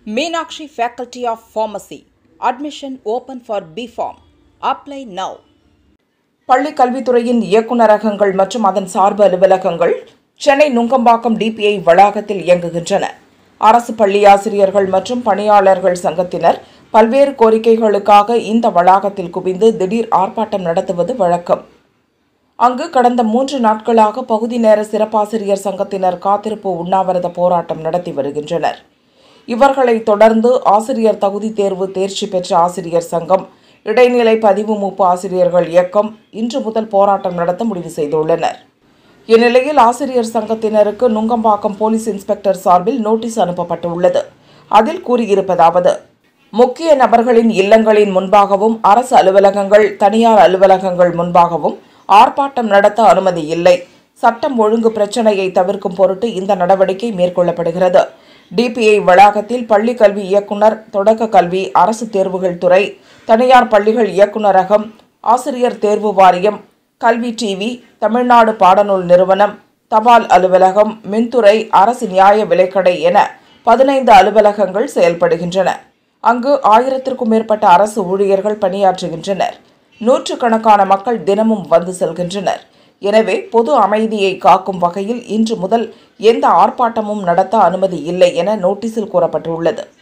Meenakshi Faculty of Pharmacy. Admission open for BPharm. Apply now. பள்ளி கல்வித்துறையின் இயக்குநரகங்கள் மற்றும் அதன் சார்பு அலுவலகங்கள் சென்னை நுங்கம்பாக்கம் டிபிஐ வளாகத்தில் இயங்குகின்றன அரசு பள்ளி ஆசிரியர்கள் மற்றும் பணியாளர்கள் சங்கத்தினர் பல்வேறு கோரிக்கைகளுக்காக இந்த வளாகத்தில் குவிந்து திடீர் ஆர்ப்பாட்டம் நடத்துவது வழக்கம் அங்கு கடந்த மூன்று நாட்களாக பகுதி நேர சிறப்பாசிரியர் சங்கத்தினர் காத்திருப்பு உண்ணாவிரத போராட்டம் நடத்தி வருகின்றனர் இவர்களை தொடர்ந்து ஆசிரியர் தகுதி தேர்வு தேர்ச்சி பெற்ற ஆசிரியர் சங்கம் இடைநிலை பதிவு மூப்பு ஆசிரியர்கள் இயக்கம் இன்று முதல் போராட்டம் நடத்த முடிவு செய்துள்ளனர் இந்நிலையில் ஆசிரியர் சங்கத்தினருக்கு நுங்கம்பாக்கம் போலீஸ் இன்ஸ்பெக்டர் சார்பில் நோட்டீஸ் அனுப்பப்பட்டுள்ளது அதில் கூறியிருப்பதாவது முக்கிய நபர்களின் இல்லங்களின் முன்பாகவும் அரசு அலுவலகங்கள் தனியார் அலுவலகங்கள் முன்பாகவும் ஆர்ப்பாட்டம் நடத்த அனுமதி இல்லை சட்டம் ஒழுங்கு பிரச்சனையை தவிர்க்கும் பொருட்டு இந்த நடவடிக்கை மேற்கொள்ளப்படுகிறது டிபிஐ வளாகத்தில் பள்ளி கல்வி இயக்குனர் தொடக்க கல்வி அரசு தேர்வுகள் துறை தனியார் பள்ளிகள் இயக்குநரகம் ஆசிரியர் தேர்வு வாரியம் கல்வி டிவி தமிழ்நாடு பாடநூல் நிறுவனம் தபால் அலுவலகம் மின்துறை அரசு நியாய விலைக்கடை என பதினைந்து அலுவலகங்கள் செயல்படுகின்றன அங்கு ஆயிரத்திற்கும் மேற்பட்ட அரசு ஊழியர்கள் பணியாற்றுகின்றனர் நூற்றுக்கணக்கான மக்கள் தினமும் வந்து செல்கின்றனர் எனவே பொது அமைதியை காக்கும் வகையில் இன்று முதல் எந்த ஆர்ப்பாட்டமும் நடத்த அனுமதி இல்லை என நோட்டீஸில் கூறப்பட்டுள்ளது